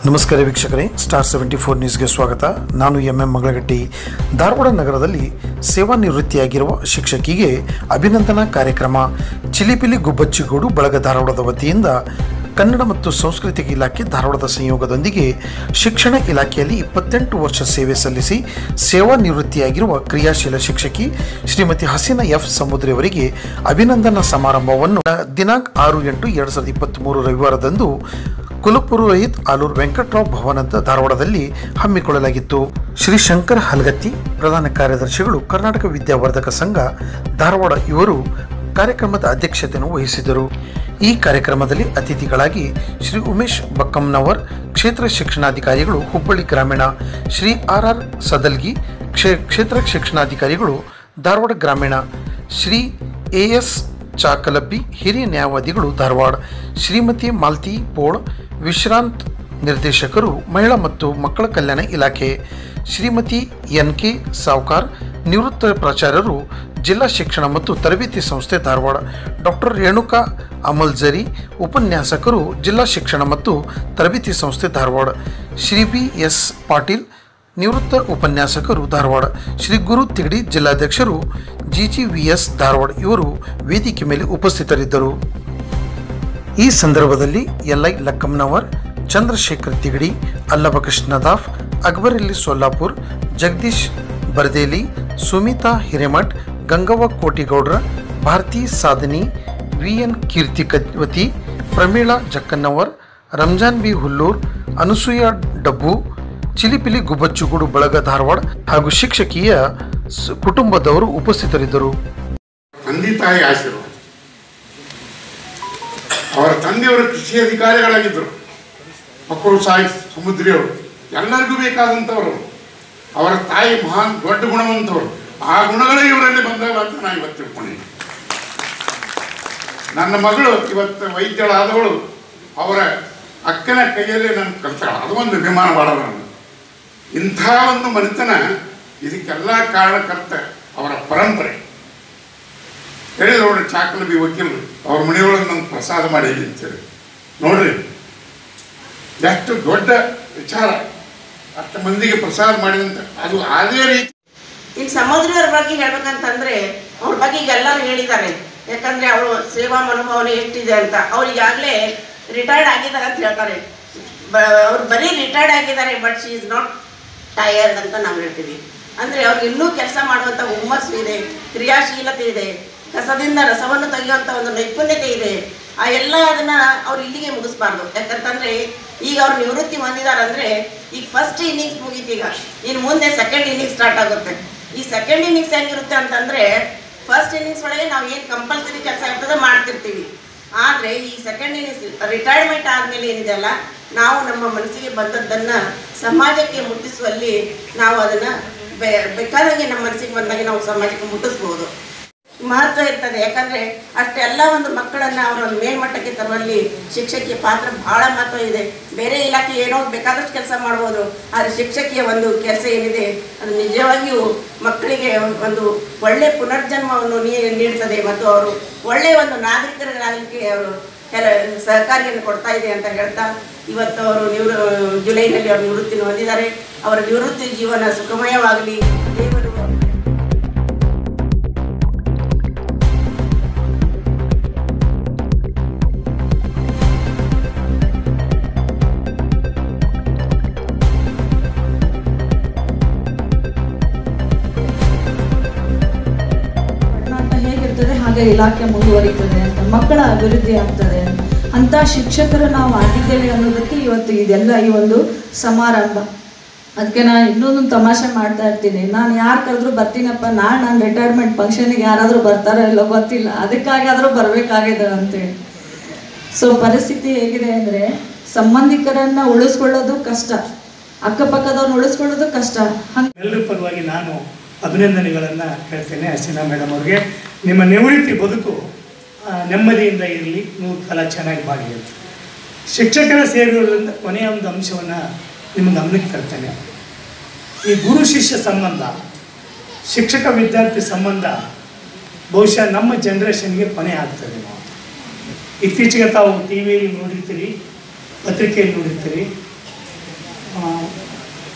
ನಮಸ್ಕಾರ ವೀಕ್ಷಕರೇ star seventy four ನ್ಯೂಸ್ಗೆ ಸ್ವಾಗತ ನಾನು ಎಂ ಎಂ ಮಗಳಗಟ್ಟಿ ಧಾರವಾಡ ನಗರದಲ್ಲಿ ಸೇವಾ ನಿವೃತ್ತಿಯಾಗಿರುವ ಶಿಕ್ಷಕಿಗೆ ಅಭಿನಂದನಾ ಕಾರ್ಯಕ್ರಮ ಚಿಲಿಪಿಲಿ ಗುಬ್ಬಚ್ಚಿಗೂಡು ಬಳಗ ಧಾರವಾಡದ ವತಿಯಿಂದ ಕನ್ನಡ ಮತ್ತು ಸಾಂಸ್ಕೃತಿಕ ಇಲಾಖೆ ಧಾರವಾಡದ ಸಂಯೋಗದೊಂದಿಗೆ ಶಿಕ್ಷಣ ಇಲಾಖೆಯಲ್ಲಿ ಇಪ್ಪತ್ತೆಂಟು ವರ್ಷ ಸೇವೆ ಸಲ್ಲಿಸಿ ಸೇವಾ ನಿವೃತ್ತಿಯಾಗಿರುವ ಕ್ರಿಯಾಶೀಲ ಶಿಕ್ಷಕಿ ಶ್ರೀಮತಿ ಹಸೀನಾ ಎಫ್ ಸಮುದ್ರಿ ಅವರಿಗೆ ಅಭಿನಂದನಾ ಸಮಾರಂಭವನ್ನು ದಿನಾಂಕ ಆರು ಎಂಟು ಎರಡು ಸಾವಿರದ ಇಪ್ಪತ್ತ್ಮೂರು ರವಿವಾರದಂದು ಕುಲಪುರೋಹಿತ್ ಆಲೂರು ವೆಂಕಟರಾವ್ ಭವನದ ಧಾರವಾಡದಲ್ಲಿ ಹಮ್ಮಿಕೊಳ್ಳಲಾಗಿತ್ತು ಶ್ರೀ ಶಂಕರ್ ಹಲಗತ್ತಿ ಪ್ರಧಾನ ಕಾರ್ಯದರ್ಶಿಗಳು ಕರ್ನಾಟಕ ವಿದ್ಯಾವರ್ಧಕ ಸಂಘ ಧಾರವಾಡ ಇವರು ಕಾರ್ಯಕ್ರಮದ ಅಧ್ಯಕ್ಷತೆಯನ್ನು ವಹಿಸಿದರು ಈ ಕಾರ್ಯಕ್ರಮದಲ್ಲಿ ಅತಿಥಿಗಳಾಗಿ ಶ್ರೀ ಉಮೇಶ್ ಬಕ್ಕಮ್ನವರ್ ಕ್ಷೇತ್ರ ಶಿಕ್ಷಣಾಧಿಕಾರಿಗಳು ಹುಬ್ಬಳ್ಳಿ ಗ್ರಾಮೀಣ ಶ್ರೀ ಆರ್ ಆರ್ ಸದಲ್ಗಿ ಕ್ಷೇ ಕ್ಷೇತ್ರ ಶಿಕ್ಷಣಾಧಿಕಾರಿಗಳು ಧಾರವಾಡ ಗ್ರಾಮೀಣ ಶ್ರೀ ಎ ಎಸ್ ಚಾಕಲಬ್ಬಿ ಹಿರಿಯ ನ್ಯಾಯವಾದಿಗಳು ಧಾರವಾಡ ಶ್ರೀಮತಿ ಮಾಲ್ತಿ ಪೋಳ್ ವಿಶ್ರಾಂತ್ ನಿರ್ದೇಶಕರು ಮಹಿಳಾ ಮತ್ತು ಮಕ್ಕಳ ಕಲ್ಯಾಣ ಇಲಾಖೆ ಶ್ರೀಮತಿ ಎನ್ ಕೆ ಸಾವ್ಕಾರ್ ನಿವೃತ್ತ ಪ್ರಾಚಾರ್ಯರು ಜಿಲ್ಲಾ ಶಿಕ್ಷಣ ಮತ್ತು ತರಬೇತಿ ಸಂಸ್ಥೆ ಧಾರವಾಡ ಡಾಕ್ಟರ್ ರೇಣುಕಾ ಅಮಲ್ಜರಿ ಉಪನ್ಯಾಸಕರು ಜಿಲ್ಲಾ ಶಿಕ್ಷಣ ಮತ್ತು ತರಬೇತಿ ಸಂಸ್ಥೆ ಧಾರವಾಡ ಶ್ರೀ ಬಿ ಎಸ್ ಪಾಟೀಲ್ ನಿವೃತ್ತ ಉಪನ್ಯಾಸಕರು ಧಾರವಾಡ ಶ್ರೀ ಗುರು ತಿಗಡಿ ಜಿಲ್ಲಾಧ್ಯಕ್ಷರು G G V S Dharwad ಇವರು ವೇದಿಕೆ ಮೇಲೆ ಉಪಸ್ಥಿತರಿದ್ದರು ಈ ಸಂದರ್ಭದಲ್ಲಿ L I Lakkamnavar Chandrashekhar Tigadi Allabha Krishnadaph Akbar Ali Sollapur Jagadish Bardeli Sumita Hiremath Gangavva Kotigoudra Bharati Sadhani V N Keerthi Kavati Pramila Jakkannavar Ramzan B Hullur Anasuya Dabbu ಚಿಲಿಪಿಲಿ ಗುಬ್ಬಚ್ಚುಗೂಡು ಬಳಗ ಧಾರವಾಡ ಹಾಗೂ ಶಿಕ್ಷಕಿಯ ಸ- ಕುಟುಂಬದವರು ಉಪಸ್ಥಿತರಿದ್ದರು ತಂದೆ ತಾಯಿ ಆಶೀರ್ವಾದ ಅವರ ತಂದೆಯವರು ಕೃಷಿ ಅಧಿಕಾರಿಗಳಾಗಿದ್ದರು ಮಕ್ಕಳು ಸಾಯಿ ಸಮುದ್ರಿಯವರು ಎಲ್ಲರಿಗೂ ಬೇಕಾದಂಥವರು ಅವರ ತಾಯಿ ಮಹಾನ್ ದೊಡ್ಡ ಗುಣವಂತವರು ಆ ಗುಣಗಳೇ ಇವರಲ್ಲಿ ಬಂದವ ಅಂತ ನಾನು ಇವತ್ತು ತಿಳ್ಕೊಂಡಿದ್ದೀನಿ ನನ್ನ ಮಗಳು ಇವತ್ತು ವೈದ್ಯಳಾದವಳು ಅವರ ಅಕ್ಕನ ಕೈಯಲ್ಲಿ ನಾನು ಕಲ್ತಾಳ ಅದು ಒಂದು ಅಭಿಮಾನ ಬಾಳದ ನಾನು ಇಂಥ ಒಂದು ಮನೆತನ ಇದಕ್ಕೆಲ್ಲ ಕಾರಣಕರ್ತ ಅವರ ಪರಂಪರೆ ಹೇಳಿದ್ರು ನೋಡ್ರಿ ಚಾಕಲಬಿ ವಕೀಲರು ಅವ್ರ ಮನೆಯೊಳಗೆ ನಂಗೆ ಪ್ರಸಾದ ಮಾಡಿ ಅಂತೇಳಿ ನೋಡ್ರಿ ಎಷ್ಟು ದೊಡ್ಡ ವಿಚಾರ ಅಷ್ಟು ಮಂದಿಗೆ ಪ್ರಸಾದ ಮಾಡಿದಂತ ಅದು ಅದೇ ರೀತಿ ಇನ್ನು ಸಮುದ್ರವ್ರ ಬಗ್ಗೆ ಹೇಳ್ಬೇಕಂತಂದ್ರೆ ಅವ್ರ ಬಗ್ಗೆ ಈಗ ಎಲ್ಲರೂ ಹೇಳಿದ್ದಾರೆ ಯಾಕಂದ್ರೆ ಅವರು ಸೇವಾ ಮನೋಭಾವನೆ ಎಷ್ಟಿದೆ ಅಂತ ಅವ್ರು ಈಗಾಗಲೇ ರಿಟೈರ್ಡ್ ಆಗಿದ್ದಾರೆ ಅಂತ ಹೇಳ್ತಾರೆ ಬ- ಅವ್ರು ಬರೀ ರಿಟೈರ್ಡ್ ಆಗಿದ್ದಾರೆ but she is not tired ಅಂತ ನಾವು ಹೇಳ್ತೀವಿ ಅಂದ್ರೆ ಅವ್ರಿಗೆ ಇನ್ನೂ ಕೆಲಸ ಮಾಡುವಂಥ ಹುಮ್ಮಸ್ಸು ಇದೆ ಕ್ರಿಯಾಶೀಲತೆ ಇದೆ ಕಸದಿಂದ ರಸವನ್ನು ತೆಗೆಯುವಂಥ ಒಂದು ನೈಪುಣ್ಯತೆ ಇದೆ ಆ ಎಲ್ಲ ಅದನ್ನ ಅವ್ರು ಇಲ್ಲಿಗೆ ಮುಗಿಸ್ಬಾರ್ದು ಯಾಕಂತಂದ್ರೆ ಈಗ ಅವ್ರು ನಿವೃತ್ತಿ ಹೊಂದಿದಾರಂದ್ರೆ ಈಗ ಫಸ್ಟ್ ಇನ್ನಿಂಗ್ಸ್ ಮುಗೀತು ಈಗ ಇನ್ನು ಮುಂದೆ ಸೆಕೆಂಡ್ ಇನ್ನಿಂಗ್ಸ್ ಸ್ಟಾರ್ಟ್ ಆಗುತ್ತೆ ಈ ಸೆಕೆಂಡ್ ಇನ್ನಿಂಗ್ಸ್ ಹೆಂಗಿರುತ್ತೆ ಅಂತಂದ್ರೆ ಫಸ್ಟ್ ಇನ್ನಿಂಗ್ಸ್ ಒಳಗೆ ನಾವು ಏನು ಕಂಪಲ್ಸರಿ ಕೆಲಸ ಇರ್ತದೆ ಮಾಡ್ತಿರ್ತೀವಿ ಆದರೆ ಈ ಸೆಕೆಂಡ್ ಇನ್ನಿಂಗ್ಸ್ ರಿಟೈರ್ಮೆಂಟ್ ಆದಮೇಲೆ ಏನಿದೆಯಲ್ಲ ನಾವು ನಮ್ಮ ಮನಸ್ಸಿಗೆ ಬಂದದ್ದನ್ನು ಸಮಾಜಕ್ಕೆ ಮುಟ್ಟಿಸುವಲ್ಲಿ ನಾವು ಅದನ್ನು ಬೇಕಾದಂಗೆ ನಮ್ಮ ಮನಸ್ಸಿಗೆ ಬಂದಾಗೆ ನಾವು ಸಮಾಜಕ್ಕೆ ಮುಟ್ಟಿಸ್ಬೋದು ಮಹತ್ವ ಇರ್ತದೆ ಯಾಕಂದ್ರೆ ಅಷ್ಟೆಲ್ಲ ಒಂದು ಮಕ್ಕಳನ್ನ ಅವರ ಒಂದು ಮೇಲ್ಮಟ್ಟಕ್ಕೆ ತರುವಲ್ಲಿ ಶಿಕ್ಷಕಿಯ ಪಾತ್ರ ಬಹಳ ಮಹತ್ವ ಇದೆ ಬೇರೆ ಇಲಾಖೆ ಏನೋ ಬೇಕಾದಷ್ಟು ಕೆಲಸ ಮಾಡ್ಬೋದು ಆದರೆ ಶಿಕ್ಷಕಿಯ ಒಂದು ಕೆಲಸ ಏನಿದೆ ಅದು ನಿಜವಾಗಿಯೂ ಮಕ್ಕಳಿಗೆ ಒಂದು ಒಳ್ಳೆ ಪುನರ್ಜನ್ಮವನ್ನು ನೀ- ನೀಡ್ತದೆ ಮತ್ತು ಅವರು ಒಳ್ಳೆಯ ಒಂದು ನಾಗರಿಕರಾಗಲಿಕ್ಕೆ ಅವರು ಕೆಲ ಸಹಕಾರಿಯನ್ನು ಕೊಡ್ತಾ ಇದೆ ಅಂತ ಹೇಳ್ತಾ ಇವತ್ತು ಅವರು ನಿವೃ ಜುಲೈನಲ್ಲಿ ಅವರು ನಿವೃತ್ತಿನ ಹೊಂದಿದ್ದಾರೆ ಅವರ ನಿವೃತ್ತಿ ಜೀವನ ಸುಖಮಯವಾಗಲಿ ದೇವರು ಕರ್ನಾಟಕ ಹೇಗಿರ್ತದೆ ಹಾಗೆ ಇಲಾಖೆ ಮುಂದುವರಿತದೆ ಅಂತ ಮಕ್ಕಳ ಅಭಿವೃದ್ಧಿ ಆಗ್ತದೆ ಅಂತ ಶಿಕ್ಷಕರು ನಾವು ಆಗಿದ್ದೇವೆ ಅನ್ನೋದಕ್ಕೆ ಇವತ್ತು ಇದೆಲ್ಲ ಈ ಒಂದು ಸಮಾರಂಭ ಅದಕ್ಕೆ ನಾನು ಇನ್ನೊಂದು ತಮಾಷೆ ಮಾಡ್ತಾ ಇರ್ತೀನಿ ನಾನು ಯಾರು ಕರೆದ್ರು ಬರ್ತೀನಪ್ಪ ನಾಳೆ ನಾನು ರಿಟೈರ್ಮೆಂಟ್ ಫಂಕ್ಷನಿಗೆ ಯಾರಾದರೂ ಬರ್ತಾರೋ ಇಲ್ಲೋ ಗೊತ್ತಿಲ್ಲ ಅದಕ್ಕಾಗಾದರೂ ಬರಬೇಕಾಗಿದೆ ಅಂತೇಳಿ ಸೊ ಪರಿಸ್ಥಿತಿ ಹೇಗಿದೆ ಅಂದರೆ ಸಂಬಂಧಿಕರನ್ನ ಉಳಿಸ್ಕೊಳ್ಳೋದು ಕಷ್ಟ ಅಕ್ಕಪಕ್ಕದವ್ರನ್ನ ಉಳಿಸ್ಕೊಳ್ಳೋದು ಕಷ್ಟ ಹಂಗೆ ಎಲ್ಲರ ಪರವಾಗಿ ನಾನು ಅಭಿನಂದನೆಗಳನ್ನು ಹೇಳ್ತೇನೆ ಹಸೀನಾ ಮೇಡಮ್ ಅವ್ರಿಗೆ ನಿಮ್ಮ ನಿವೃತ್ತಿ ಬದುಕು ಆ, ನೆಮ್ಮದಿಯಿಂದ ಇರಲಿ ನೂರು ಕಾಲ ಚೆನ್ನಾಗಿ ಬಾಳಿ ಅಂತ ಶಿಕ್ಷಕರ ಸೇವೆಗಳಿಂದ ಕೊನೆಯ ಒಂದು ಅಂಶವನ್ನು ನಿಮ್ಮ ಗಮನಕ್ಕೆ ತರ್ತೇನೆ ಈ ಗುರು ಶಿಷ್ಯ ಸಂಬಂಧ ಶಿಕ್ಷಕ ವಿದ್ಯಾರ್ಥಿ ಸಂಬಂಧ ಬಹುಶಃ ನಮ್ಮ ಜನ್ರೇಷನ್ಗೆ ಕೊನೆ ಆಗ್ತದೆ ಇತ್ತೀಚೆಗೆ ತಾವು ಟಿ ವಿಯಲ್ಲಿ ನೋಡಿರ್ತೀರಿ ಪತ್ರಿಕೆಯಲ್ಲಿ ನೋಡಿರ್ತೀರಿ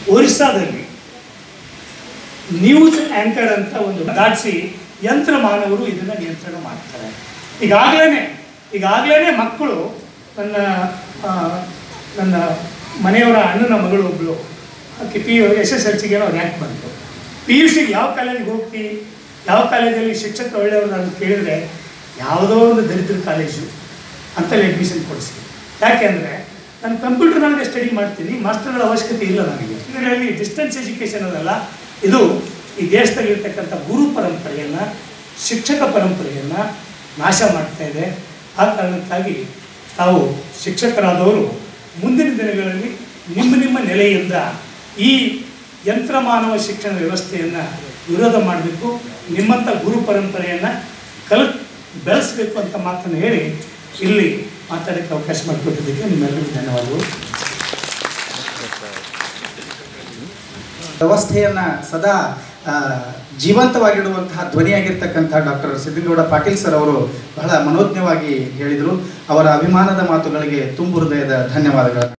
ಒರಿಸ್ಸಾದಲ್ಲಿ ನ್ಯೂಸ್ ಆ್ಯಂಕರ್ ಅಂತ ಒಂದು ದಾಟಿಸಿ ಯಂತ್ರ ಮಾನವರು ಇದನ್ನು ನಿಯಂತ್ರಣ ಮಾಡ್ತಾರೆ ಈಗಾಗಲೇ ಈಗಾಗಲೇ ಮಕ್ಕಳು ನನ್ನ ಆ, ನನ್ನ ಮನೆಯವರ ಅಣ್ಣನ ಮಗಳು ಒಬ್ಬಳು ಆಕೆ P U S S L ಸಿಗೆ ರ್ಯಾಂಕ್ ಬಂತು ಪಿ ಯು ಸಿಗೆ ಯಾವ ಕಾಲೇಜಿಗೆ ಹೋಗ್ತಿ ಯಾವ ಕಾಲೇಜಲ್ಲಿ ಶಿಕ್ಷಕ ಒಳ್ಳೆಯವರು ನಾನು ಕೇಳಿದ್ರೆ ಯಾವುದೋ ಒಂದು ದರಿದ್ರ ಕಾಲೇಜು ಅಂತಲ್ಲಿ ಅಡ್ಮಿಷನ್ ಕೊಡಿಸಿ ಯಾಕೆಂದರೆ ನಾನು ಕಂಪ್ಯೂಟರ್ನಾಗೆ ಸ್ಟಡಿ ಮಾಡ್ತೀನಿ ಮಾಸ್ಟರ್ಗಳ ಅವಶ್ಯಕತೆ ಇಲ್ಲ ನನಗೆ ಇದರಲ್ಲಿ ಡಿಸ್ಟೆನ್ಸ್ ಎಜುಕೇಷನ್ ಅದಲ್ಲ ಇದು ಈ ದೇಶದಲ್ಲಿರ್ತಕ್ಕಂಥ ಗುರು ಪರಂಪರೆಯನ್ನು ಶಿಕ್ಷಕ ಪರಂಪರೆಯನ್ನು ನಾಶ ಮಾಡ್ತಾ ಇದೆ ಆ ಕಾರಣಕ್ಕಾಗಿ ತಾವು ಶಿಕ್ಷಕರಾದವರು ಮುಂದಿನ ದಿನಗಳಲ್ಲಿ ನಿಮ್ಮ ನಿಮ್ಮ ನೆಲೆಯಿಂದ ಈ ಯಂತ್ರಮಾನವ ಶಿಕ್ಷಣ ವ್ಯವಸ್ಥೆಯನ್ನು ವಿರೋಧ ಮಾಡಬೇಕು ನಿಮ್ಮಂಥ ಗುರು ಪರಂಪರೆಯನ್ನು ಕಲ್ ಬೆಳೆಸಬೇಕು ಅಂತ ಮಾತನ್ನು ಹೇಳಿ ಇಲ್ಲಿ ಮಾತಾಡೋಕ್ಕೆ ಅವಕಾಶ ಮಾಡಿಕೊಟ್ಟಿದ್ದಕ್ಕೆ ನಿಮ್ಮೆಲ್ಲರಿಗೂ ಧನ್ಯವಾದಗಳು ವ್ಯವಸ್ಥೆಯನ್ನು ಸದಾ ಆ, ಜೀವಂತವಾಗಿಡುವಂತಹ ಧ್ವನಿಯಾಗಿರ್ತಕ್ಕಂಥ ಡಾಕ್ಟರ್ ಸಿದ್ಧಗೌಡ ಪಾಟೀಲ್ ಸರ್ ಅವರು ಬಹಳ ಮನೋಜ್ಞವಾಗಿ ಹೇಳಿದರು ಅವರ ಅಭಿಮಾನದ ಮಾತುಗಳಿಗೆ ತುಂಬು ಹೃದಯದ ಧನ್ಯವಾದಗಳು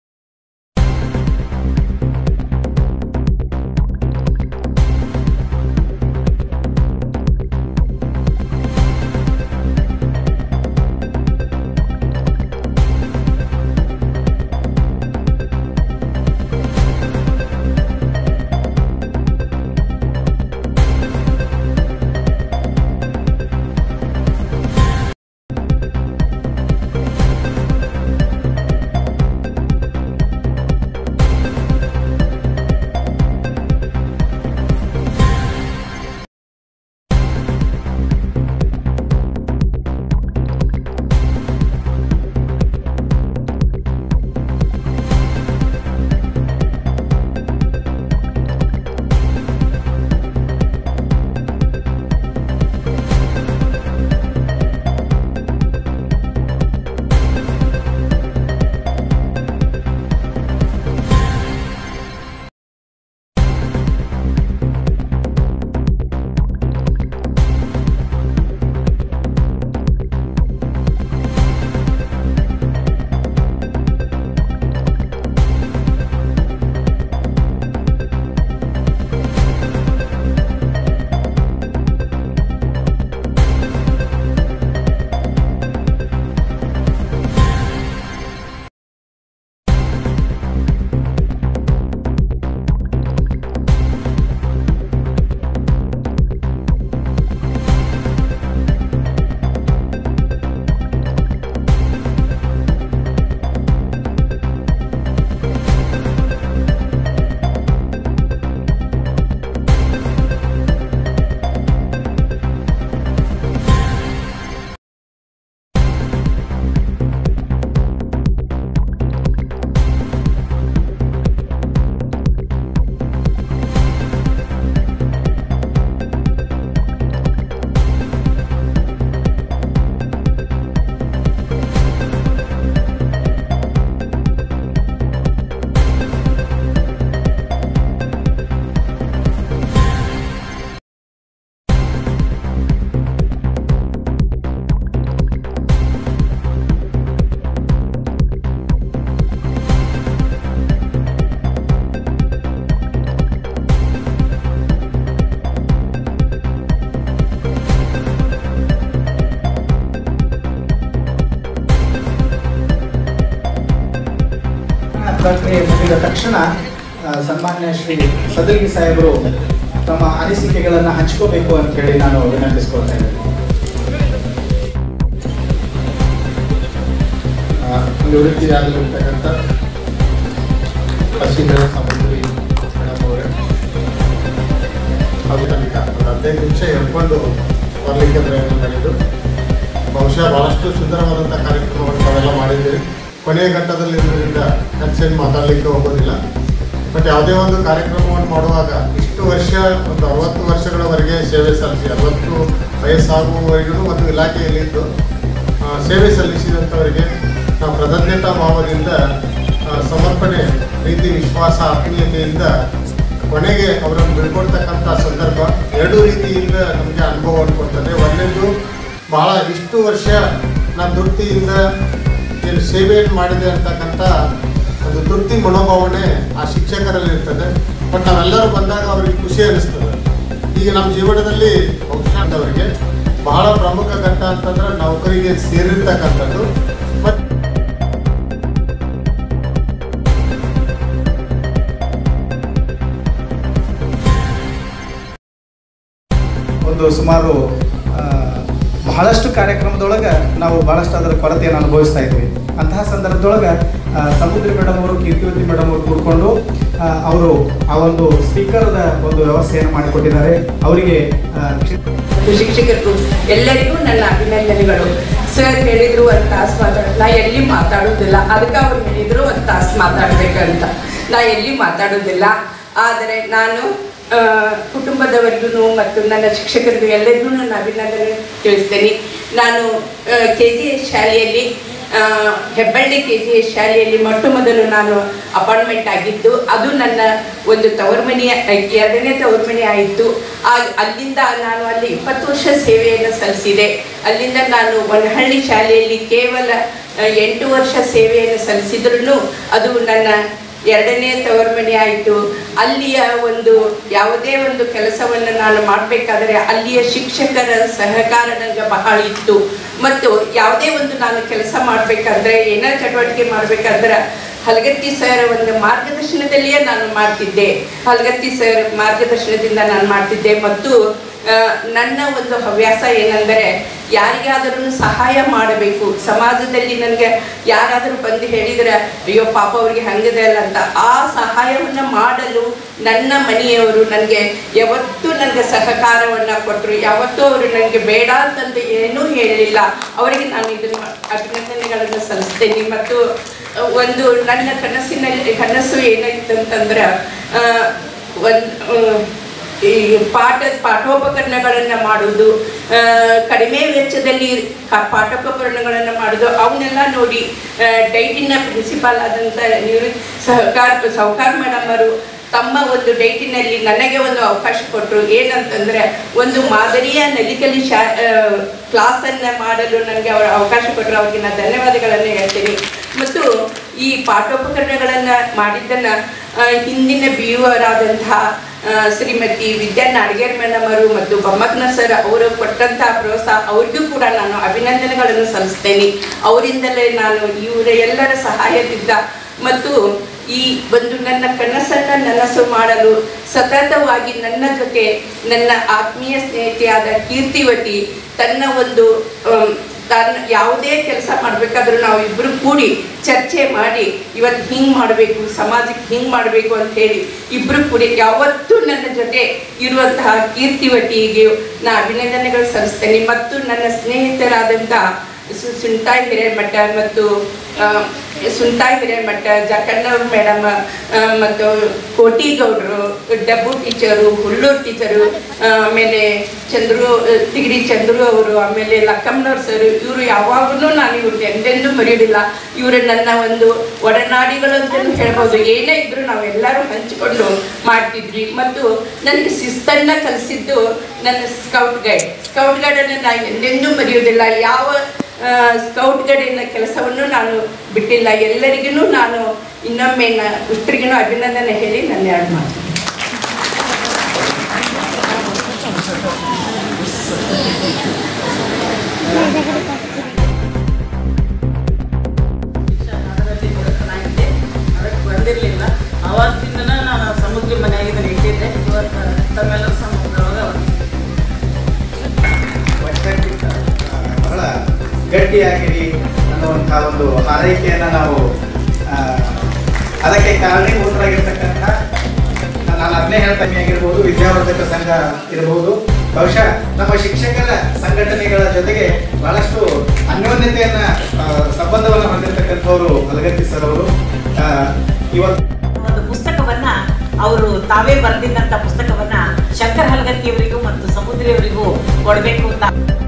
ಪ್ರಕ್ರಿಯೆ ಮುಗಿದ ತಕ್ಷಣ ಆ, ಸನ್ಮಾನ್ಯ ಶ್ರೀ ಸದಗಿ ಸಾಹೇಬರು ತಮ್ಮ ಅನಿಸಿಕೆಗಳನ್ನು ಹಂಚ್ಕೋಬೇಕು ಅಂತ ಹೇಳಿ ನಾನು ವಿನಂತಿಸ್ಕೊಳ್ತಾ ಇದ್ದೇನೆ ಆ, ನಿವೃತ್ತಿಯಾಗಲಿರ್ತಕ್ಕಂಥ ಪಶ್ಚಿಮ ಸಮುದ್ರಿ ಮೇಡಮ್ ಅವರೇ ಅದು ತನಕ ಒಂದು ಹದಿನೈದು ನಿಮಿಷ ಹೇಳ್ಕೊಂಡು ಬರಲಿಕ್ಕೆ ಪ್ರಯತ್ನ ಮಾಡಿದ್ದು ಬಹುಶಃ ಬಹಳಷ್ಟು ಸುಂದರವಾದಂಥ ಕಾರ್ಯಕ್ರಮವನ್ನು ತಾವೆಲ್ಲ ಮಾಡಿದ್ದೀರಿ ಕೊನೆಯ ಘಟ್ಟದಲ್ಲಿ ಇರೋದ್ರಿಂದ ಹೆಚ್ಚೇನು ಮಾತಾಡಲಿಕ್ಕೆ ಹೋಗೋದಿಲ್ಲ ಬಟ್ ಯಾವುದೇ ಒಂದು ಕಾರ್ಯಕ್ರಮವನ್ನು ಮಾಡುವಾಗ ಇಷ್ಟು ವರ್ಷ ಒಂದು ಅರವತ್ತು ವರ್ಷಗಳವರೆಗೆ ಸೇವೆ ಸಲ್ಲಿಸಿ ಅರವತ್ತು ವಯಸ್ಸಾಗುವವರೆಗೂ ಒಂದು ಇಲಾಖೆಯಲ್ಲಿದ್ದು ಆ, ಸೇವೆ ಸಲ್ಲಿಸಿದಂಥವರಿಗೆ ನಾವು ಕೃತಜ್ಞತಾ ಭಾವದಿಂದ ಆ, ಸಮರ್ಪಣೆ ಪ್ರೀತಿ ವಿಶ್ವಾಸ ಆತ್ಮೀಯತೆಯಿಂದ ಕೊನೆಗೆ ಅವರನ್ನು ಬಿಡ್ಕೊಡ್ತಕ್ಕಂಥ ಸಂದರ್ಭ ಎರಡು ರೀತಿಯಿಂದ ನಮಗೆ ಅನುಭವವನ್ನು ಕೊಡ್ತದೆ ಒಂದನೇದು ಬಹಳ ಇಷ್ಟು ವರ್ಷ ನಾನು ತೃಪ್ತಿಯಿಂದ ಏನು ಸೇವೆಯನ್ನು ಮಾಡಿದೆ ಅಂತಕ್ಕಂಥ ಒಂದು ತೃಪ್ತಿ ಮನೋಭಾವನೆ ಆ ಶಿಕ್ಷಕರಲ್ಲಿ ಇರ್ತದೆ ಬಟ್ ನಾವೆಲ್ಲರೂ ಬಂದಾಗ ಅವ್ರಿಗೆ ಖುಷಿ ಅನಿಸ್ತದೆ ಈಗ ನಮ್ಮ ಜೀವನದಲ್ಲಿ ಬಹುಶಃ ಅವರಿಗೆ ಬಹಳ ಪ್ರಮುಖ ಘಟ್ಟ ಅಂತಂದ್ರೆ ನೌಕರಿಗೆ ಸೇರಿರ್ತಕ್ಕಂಥದ್ದು ಮತ್ತು ಒಂದು ಸುಮಾರು ಆ, ಬಹಳಷ್ಟು ಕಾರ್ಯಕ್ರಮದೊಳಗೆ ನಾವು ಬಹಳಷ್ಟು ಅದರ ಕೊರತೆಯನ್ನು ಅನುಭವಿಸ್ತಾ ಇದ್ವಿ ಅಂತಹ ಸಂದರ್ಭದೊಳಗೆ ಆ, ಸಮುದ್ರಿ ಮೇಡಮ್ ಅವರು ಕೀರ್ತಿವತಿ ಮೇಡಮ್ ಅವರು ಕೂಡ್ಕೊಂಡು ಆ, ಅವರು ಆ ಒಂದು ಸ್ಪೀಕರ್ದ ಒಂದು ವ್ಯವಸ್ಥೆಯನ್ನು ಮಾಡಿಕೊಟ್ಟಿದ್ದಾರೆ ಅವರಿಗೆ ಆ, ಕ್ಷೇ- ಮತ್ತು ಶಿಕ್ಷಕರಿಗೂ ಎಲ್ಲರಿಗೂ ನನ್ನ ಅಭಿನಂದನೆಗಳು ಸರ್ ಹೇಳಿದ್ರು ಒಂದು ತಾಸು ಮಾತಾಡ ನಾ ಎಲ್ಲಿ ಮಾತಾಡೋದಿಲ್ಲ ಅದಕ್ಕೆ ಅವ್ರು ಹೇಳಿದ್ರು ಒಂದು ತಾಸು ಮಾತಾಡ್ಬೇಕಂತ ನಾ ಎಲ್ಲಿ ಮಾತಾಡೋದಿಲ್ಲ ಆದರೆ ನಾನು ಆ, ಕುಟುಂಬದವರಿಗೂ ಮತ್ತು ನನ್ನ ಶಿಕ್ಷಕರಿಗೂ ಎಲ್ಲರಿಗೂ ನನ್ನ ಅಭಿನಂದನೆ ತಿಳಿಸ್ತೇನೆ ನಾನು ಕೆ ಜಿ ಎಸ್ ಶಾಲೆಯಲ್ಲಿ ಆ, ಹೆಬ್ಬಳ್ಳಿ ಕೆ ಜಿ ಎಸ್ ಶಾಲೆಯಲ್ಲಿ ಮೊಟ್ಟ ಮೊದಲು ನಾನು ಅಪಾಯಿಂಟ್ಮೆಂಟ್ ಆಗಿದ್ದು ಅದು ನನ್ನ ಒಂದು ತವರು ಮನೆಯ ಎರಡನೇ ತವರು ಮನೆ ಆಯಿತು ಆ ಅಲ್ಲಿಂದ ನಾನು ಅಲ್ಲಿ ಇಪ್ಪತ್ತು ವರ್ಷ ಸೇವೆಯನ್ನು ಸಲ್ಲಿಸಿದೆ ಅಲ್ಲಿಂದ ನಾನು ಒನಹಳ್ಳಿ ಶಾಲೆಯಲ್ಲಿ ಕೇವಲ ಆ, ಎಂಟು ವರ್ಷ ಸೇವೆಯನ್ನು ಸಲ್ಲಿಸಿದ್ರೂ ಅದು ನನ್ನ ಎರಡನೇ ತವರು ಮನೆ ಆಯಿತು ಅಲ್ಲಿಯ ಒಂದು ಯಾವುದೇ ಒಂದು ಕೆಲಸವನ್ನು ನಾನು ಮಾಡಬೇಕಾದರೆ ಅಲ್ಲಿಯ ಶಿಕ್ಷಕರ ಸಹಕಾರ ನನಗೆ ಬಹಳ ಇತ್ತು ಮತ್ತು ಯಾವುದೇ ಒಂದು ನಾನು ಕೆಲಸ ಮಾಡಬೇಕಾದ್ರೆ ಏನೋ ಚಟುವಟಿಕೆ ಮಾಡಬೇಕಾದ್ರೆ ಹಲಗತ್ತಿ ಸರ್ ಒಂದು ಮಾರ್ಗದರ್ಶನದಲ್ಲಿಯೇ ನಾನು ಮಾಡ್ತಿದ್ದೆ ಹಲಗತ್ತಿ ಸರ್ ಮಾರ್ಗದರ್ಶನದಿಂದ ನಾನು ಮಾಡ್ತಿದ್ದೆ ಮತ್ತು ಆ, ನನ್ನ ಒಂದು ಹವ್ಯಾಸ ಏನೆಂದರೆ ಯಾರಿಗಾದರೂ ಸಹಾಯ ಮಾಡಬೇಕು ಸಮಾಜದಲ್ಲಿ ನನಗೆ ಯಾರಾದರೂ ಬಂದು ಹೇಳಿದರೆ ಅಯ್ಯೋ ಪಾಪ ಅವ್ರಿಗೆ ಹಂಗಿದೆ ಅಲ್ಲ ಅಂತ ಆ ಸಹಾಯವನ್ನು ಮಾಡಲು ನನ್ನ ಮನೆಯವರು ನನಗೆ ಯಾವತ್ತೂ ನನಗೆ ಸಹಕಾರವನ್ನು ಕೊಟ್ಟರು ಯಾವತ್ತೂ ಅವರು ನನಗೆ ಬೇಡ ಅಂತಂದು ಏನೂ ಹೇಳಲಿಲ್ಲ ಅವರಿಗೆ ನಾನು ಇದನ್ನು ಅಭಿನಂದನೆಗಳನ್ನು ಸಲ್ಲಿಸ್ತೇನೆ ಮತ್ತು ಒಂದು ನನ್ನ ಕನಸಿನಲ್ಲಿ ಕನಸು ಏನಾಯ್ತು ಅಂತಂದ್ರೆ ಒಂದು ಈ ಪಾಠ ಪಾಠೋಪಕರಣಗಳನ್ನು ಮಾಡುವುದು ಆ, ಕಡಿಮೆ ವೆಚ್ಚದಲ್ಲಿ ಕ- ಪಾಠೋಪಕರಣಗಳನ್ನು ಮಾಡೋದು ಅವನ್ನೆಲ್ಲ ನೋಡಿ ಆ, ಡೈಟಿನ ಪ್ರಿನ್ಸಿಪಾಲ್ ಆದಂಥ ನಿವೃತ್ತಿ ಸಹಕಾರ ಸೌಕಾರ ಮೇಡಮರು ತಮ್ಮ ಒಂದು ಡೈಟಿನಲ್ಲಿ ನನಗೆ ಒಂದು ಅವಕಾಶ ಕೊಟ್ಟರು ಏನಂತಂದರೆ ಒಂದು ಮಾದರಿಯ ನಲಿಕಲಿ ಶಾ ಕ್ಲಾಸನ್ನು ಮಾಡಲು ನನಗೆ ಅವರ ಅವಕಾಶ ಕೊಟ್ಟರು ಅವ್ರಿಗೆ ನಾನು ಧನ್ಯವಾದಗಳನ್ನು ಹೇಳ್ತೀನಿ ಮತ್ತು ಈ ಪಾಠೋಪಕರಣಗಳನ್ನು ಮಾಡಿದ್ದನ್ನು ಆ, ಹಿಂದಿನ ಬಿ ಯು ಅವರಾದಂತಹ ಆ, ಶ್ರೀಮತಿ ವಿದ್ಯಾ ನಾಡಿಗೇರ್ ಮೇಡಮ್ ಅವರು ಮತ್ತು ಬಮ್ಮಕ್ನ ಸರ್ ಅವರು ಕೊಟ್ಟಂತಹ ಪ್ರೋತ್ಸಾಹ ಅವ್ರಿಗೂ ಕೂಡ ನಾನು ಅಭಿನಂದನೆಗಳನ್ನು ಸಲ್ಲಿಸ್ತೇನೆ ಅವರಿಂದಲೇ ನಾನು ಇವರ ಎಲ್ಲರ ಸಹಾಯದಿಂದ ಮತ್ತು ಈ ಒಂದು ನನ್ನ ಕನಸನ್ನು ನನಸು ಮಾಡಲು ಸತತವಾಗಿ ನನ್ನ ಜೊತೆ ನನ್ನ ಆತ್ಮೀಯ ಸ್ನೇಹಿತೆಯಾದ ಕೀರ್ತಿವತಿ ತನ್ನ ಒಂದು ಆಮ್, ತನ್ನ ಯಾವುದೇ ಕೆಲಸ ಮಾಡಬೇಕಾದ್ರೂ ನಾವು ಇಬ್ಬರು ಕೂಡಿ ಚರ್ಚೆ ಮಾಡಿ ಇವತ್ತು ಹಿಂಗೆ ಮಾಡಬೇಕು ಸಮಾಜಕ್ಕೆ ಹಿಂಗೆ ಮಾಡಬೇಕು ಅಂತ ಹೇಳಿ ಇಬ್ಬರು ಕೂಡಿ ಯಾವತ್ತೂ ನನ್ನ ಜೊತೆ ಇರುವಂತಹ ಕೀರ್ತಿವತಿಗೆ ನಾ ಅಭಿನಂದನೆಗಳು ಸಲ್ಲಿಸ್ತೇನೆ ಮತ್ತು ನನ್ನ ಸ್ನೇಹಿತರಾದಂಥ ಸು ಸುಂಟಾಯಿ ಹಿರೇಮಠ ಮತ್ತು ಆ, ಸುಂಟಾಯಿ ಹಿರೇಮಠ ಜಕಣ್ಣವ್ರ ಮೇಡಮ್ ಮತ್ತು ಕೋಟಿಗೌಡರು ಡಬ್ಬು ಟೀಚರು ಹುಲ್ಲೂರು ಟೀಚರು ಆ, ಆಮೇಲೆ ಚಂದ್ರು ತಿಗಡಿ ಚಂದ್ರು ಅವರು ಆಮೇಲೆ ಲಕ್ಕಮ್ಮನವ್ರ ಸರ್ ಇವರು ಯಾವಾಗಲೂ ನಾನು ಇವ್ರಿಗೆ ಎಂದೆಂದೂ ಮರೆಯೋದಿಲ್ಲ ಇವರು ನನ್ನ ಒಂದು ಒಡನಾಡಿಗಳು ಅಂತಲೂ ಹೇಳ್ಬೋದು ಏನೇ ಇದ್ರೂ ನಾವೆಲ್ಲರೂ ಹಂಚಿಕೊಂಡು ಮಾಡ್ತಿದ್ವಿ ಮತ್ತು ನನಗೆ ಶಿಸ್ತನ್ನು ಕಲಿಸಿದ್ದು ನನ್ನ ಸ್ಕೌಟ್ ಗೈಡ್ ಸ್ಕೌಟ್ ಗೈಡನ್ನು ನಾನು ಎಂದೆಂದೂ ಮರೆಯೋದಿಲ್ಲ ಯಾವ ಆ, ಸ್ಕೌಟ್ ಗೈಡಿನ ಕೆಲಸವನ್ನು ನಾನು ಬಿಟ್ಟಿಲ್ಲ ಎಲ್ಲರಿಗೂ ನಾನು ಇನ್ನೊಮ್ಮೆ ಇಷ್ಟರಿಗೂ ಅಭಿನಂದನೆ ಹೇಳಿ ನನ್ನ ಎರಡು ಮಾತು ನಾಡದಲ್ಲಿ ಕೂಡ ಚೆನ್ನಾಗಿದೆ ಅದಕ್ಕೆ ಬಂದಿರಲಿಲ್ಲ ಆವತ್ತಿಂದ ನಾನು ಸಮುದ್ರ ಮನೆಯಾಗಿದ್ದೀನಿ ಇಟ್ಟಿದ್ದೆ ಇವತ್ತು ತಮ್ಮೆಲ್ಲರ ಸಮುದ್ರೊಳಗೆ ಬಹಳ ಗಟ್ಟಿಯಾಗಿರಿ ಅನ್ನುವಂತಹ ಒಂದು ಹಾರೈಕೆಯನ್ನು ನಾವು ಆ, ಅದಕ್ಕೆ ಕಾರಣೀಭೂತರಾಗಿರ್ತಕ್ಕಂಥ ನಾನು ಅದನ್ನೇ ಹೇಳ್ತಾನೆ ಆಗಿರ್ಬೋದು ವಿದ್ಯಾವರ್ಧಕ ಸಂಘ ಇರಬಹುದು ಬಹುಶಃ ನಮ್ಮ ಶಿಕ್ಷಕರ ಸಂಘಟನೆಗಳ ಜೊತೆಗೆ ಬಹಳಷ್ಟು ಅನ್ಯೋನ್ಯತೆಯನ್ನ ಆ, ಸಂಬಂಧವನ್ನು ಹೊಂದಿರತಕ್ಕಂಥವರು ಅಲಗತ್ತಿ ಸರ್ ಅವರು ಆ, ಇವತ್ತು ಒಂದು ಪುಸ್ತಕವನ್ನ ಅವರು ತಾವೇ ಬರೆದಿದ್ದಂತ ಪುಸ್ತಕವನ್ನ ಶಂಕರ್ ಹಲಗತ್ತಿಯವರಿಗೂ ಮತ್ತು ಸಮುದ್ರಿಯವರಿಗೂ ಕೊಡಬೇಕು ಅಂತ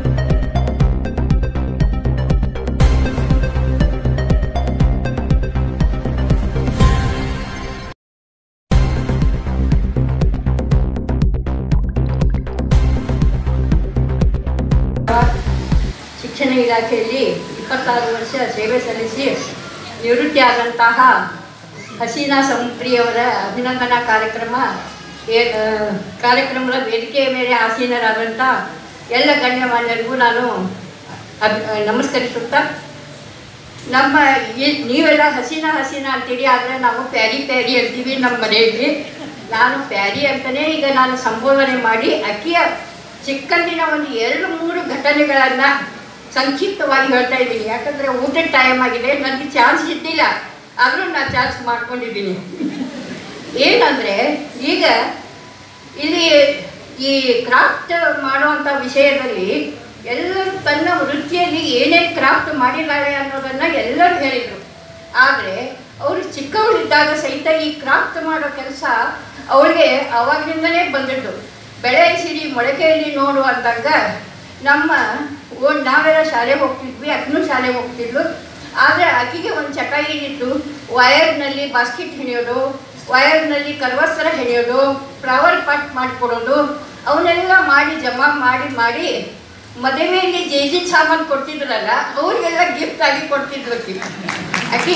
ಶಿಕ್ಷಣ ಇಲಾಖೆಯಲ್ಲಿ ಇಪ್ಪತ್ತಾರು ವರ್ಷ ಸೇವೆ ಸಲ್ಲಿಸಿ ನಿವೃತ್ತಿ ಆದಂತಹ ಹಸೀನಾ ಸಂಪ್ರಿಯವರ ಅಭಿನಂದನಾ ಕಾರ್ಯಕ್ರಮ ಏ- ಆ, ಕಾರ್ಯಕ್ರಮದ ವೇದಿಕೆಯ ಮೇಲೆ ಆಸೀನರಾದಂಥ ಎಲ್ಲ ಗಣ್ಯಮಾನ್ಯರಿಗೂ ನಾನು ಅಭಿ ನಮಸ್ಕರಿಸುತ್ತಾ ನಮ್ಮ ಈ ನೀವೆಲ್ಲ ಹಸೀನಾ ಹಸೀನಾ ಅಂತೀರಿ ಆದರೆ ನಾವು ಪ್ಯಾರಿ ಪ್ಯಾರಿ ಅಂತೀವಿ ನಮ್ಮ ಮನೆಯಲ್ಲಿ ನಾನು ಪ್ಯಾರಿ ಅಂತಲೇ ಈಗ ನಾನು ಸಂಬೋಧನೆ ಮಾಡಿ ಅಕ್ಕಿಯ ಚಿಕ್ಕಂದಿನ ಒಂದು ಎರಡು ಮೂರು ಘಟನೆಗಳನ್ನು ಸಂಕ್ಷಿಪ್ತವಾಗಿ ಹೇಳ್ತಾ ಇದ್ದೀನಿ ಯಾಕಂದರೆ ಊಟದ ಟೈಮ್ ಆಗಿದೆ ನನಗೆ ಚಾನ್ಸ್ ಇದ್ದಿಲ್ಲ ಆದರೂ ನಾನು ಚಾನ್ಸ್ ಮಾಡ್ಕೊಂಡಿದ್ದೀನಿ ಏನಂದರೆ ಈಗ ಇಲ್ಲಿ ಈ ಕ್ರಾಫ್ಟ್ ಮಾಡುವಂಥ ವಿಷಯದಲ್ಲಿ ಎಲ್ಲರೂ ತನ್ನ ವೃತ್ತಿಯಲ್ಲಿ ಏನೇನು ಕ್ರಾಫ್ಟ್ ಮಾಡಿದ್ದಾರೆ ಅನ್ನೋದನ್ನು ಎಲ್ಲರೂ ಹೇಳಿದರು ಆದರೆ ಅವರು ಚಿಕ್ಕವಳಿದ್ದಾಗ ಸಹಿತ ಈ ಕ್ರಾಫ್ಟ್ ಮಾಡೋ ಕೆಲಸ ಅವಳಿಗೆ ಅವಾಗಿಂದಲೇ ಬಂದಿದ್ದು ಬೆಳೆ ಸಿಡಿ ಮೊಳಕೆಯಲ್ಲಿ ನೋಡು ಅಂದಾಗ ನಮ್ಮ ಓ ನಾವೆಲ್ಲ ಶಾಲೆಗೆ ಹೋಗ್ತಿದ್ವಿ ಅಕ್ಕನೂ ಶಾಲೆಗೆ ಹೋಗ್ತಿದ್ಲು ಆದರೆ ಆಕೆಗೆ ಒಂದು ಚಟ ಏನಿತ್ತು ವಯರ್ನಲ್ಲಿ ಬಾಸ್ಕೆಟ್ ಹೆಣೆಯೋದು ವಯರ್ನಲ್ಲಿ ಕರ್ವಸ್ತ್ರ ಹೆಣೆಯೋದು ಫ್ಲವರ್ ಪಾಟ್ ಮಾಡಿಕೊಡೋದು ಅವನ್ನೆಲ್ಲ ಮಾಡಿ ಜಮಾ ಮಾಡಿ ಮಾಡಿ ಮದುವೆಯಲ್ಲಿ ಜೇಜಿನ ಸಾಮಾನು ಕೊಡ್ತಿದ್ರಲ್ಲ ಅವ್ರಿಗೆಲ್ಲ ಗಿಫ್ಟ್ ಆಗಿ ಕೊಡ್ತಿದ್ರು ಆಕಿ ಆಕಿ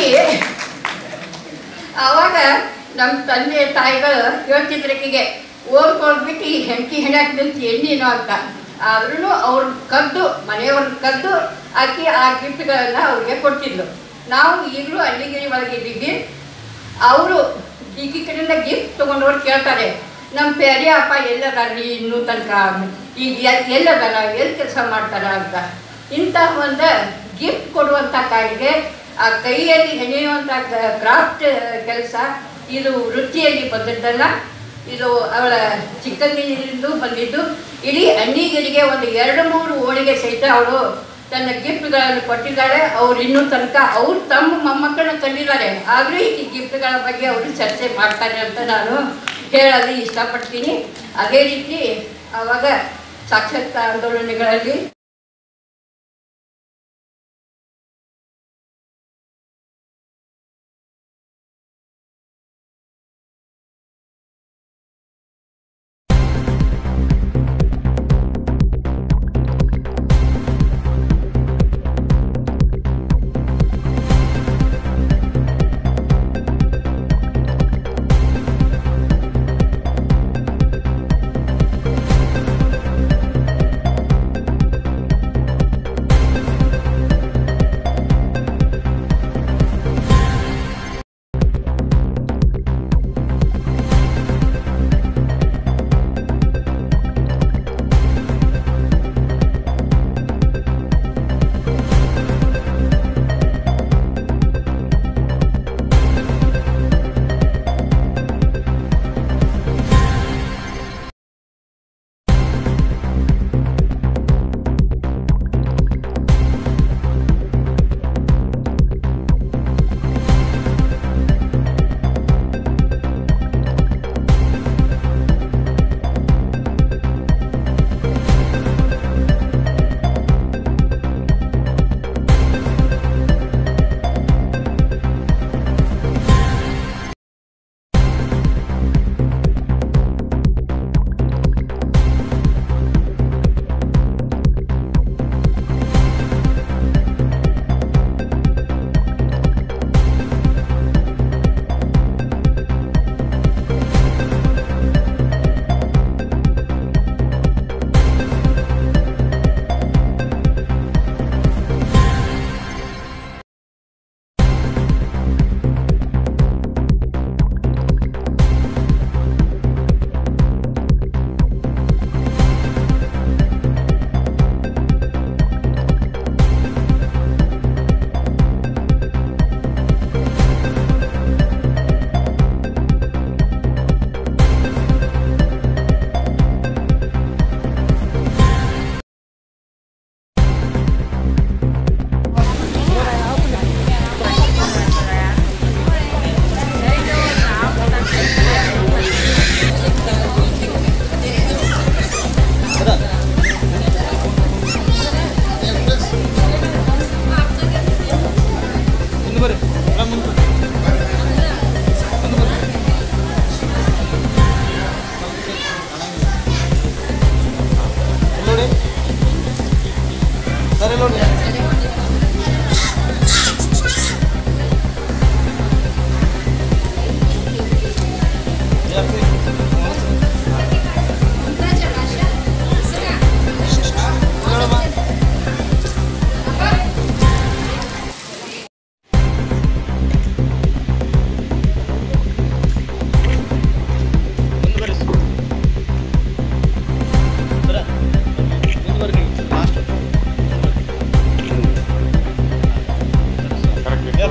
ಆವಾಗ ನಮ್ಮ ತಂದೆ ತಾಯಿಗಳು ಹೇಳ್ತಿದ್ರು ಆಕಿಗೆ ಓದ್ಕೊಳ್ಬಿಟ್ಟು ಈ ಹೆಂಡತಿ ಹೆಣ್ಯಾಕ್ ನಿಂತು ಎಣ್ಣೀನೋ ಅಂತ ಆದ್ರೂ ಅವ್ರ ಕದ್ದು ಮನೆಯವ್ರನ್ನ ಕದ್ದು ಆಕಿ ಆ ಗಿಫ್ಟ್ಗಳನ್ನು ಅವ್ರಿಗೆ ಕೊಡ್ತಿದ್ಲು ನಾವು ಈಗಲೂ ಹಳ್ಳಿಗಿರಿ ಒಳಗಿದ್ದೀವಿ ಅವರು ಈ ಕಡೆಯಿಂದ ಗಿಫ್ಟ್ ತೊಗೊಂಡವ್ರು ಕೇಳ್ತಾರೆ ನಮ್ಮ ಪ್ಯಾರಿ ಅಪ್ಪ ಎಲ್ಲದಾರ್ರಿ ಇನ್ನೂ ತನಕ ಈಗ ಎಲ್- ಎಲ್ಲದಾರ ಎಲ್ಲಿ ಕೆಲಸ ಮಾಡ್ತಾರ ಅಂತ ಇಂಥ ಒಂದು ಗಿಫ್ಟ್ ಕೊಡುವಂಥ ಕಾಯಿಗೆ ಆ ಕೈಯಲ್ಲಿ ಹೆಣೆಯುವಂಥ ಕ್ರಾಫ್ಟ್ ಕೆಲಸ ಇದು ವೃತ್ತಿಯಲ್ಲಿ ಬಂದದ್ದಲ್ಲ ಇದು ಅವಳ ಚಿಕ್ಕಂದಿನಿಂದ ಬಂದಿದ್ದು ಇಡೀ ಅಣ್ಣಿಗರಿಗೆ ಒಂದು ಎರಡು ಮೂರು ಓಣಿಗೆ ಸಹಿತ ಅವಳು ತನ್ನ ಗಿಫ್ಟ್ಗಳನ್ನು ಕೊಟ್ಟಿದ್ದಾಳೆ ಅವ್ರು ಇನ್ನೂ ತನಕ ಅವ್ರು ತಮ್ಮ ಮೊಮ್ಮಕ್ಕಳನ್ನ ಕಂಡಿದ್ದಾರೆ ಆದರೂ ಈ ಗಿಫ್ಟ್ಗಳ ಬಗ್ಗೆ ಅವರು ಚರ್ಚೆ ಮಾಡ್ತಾರೆ ಅಂತ ನಾನು ಹೇಳಲು ಇಷ್ಟಪಡ್ತೀನಿ ಅದೇ ರೀತಿ ಆವಾಗ ಸಾಕ್ಷರತಾ ಆಂದೋಲನಗಳಲ್ಲಿ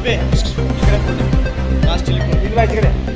ಅಭಿ ಈ ಕಡೆ ಕೊಡು. ಲಾಸ್ಟ್ ಇಲ್ಲಿ ಕೊಡು.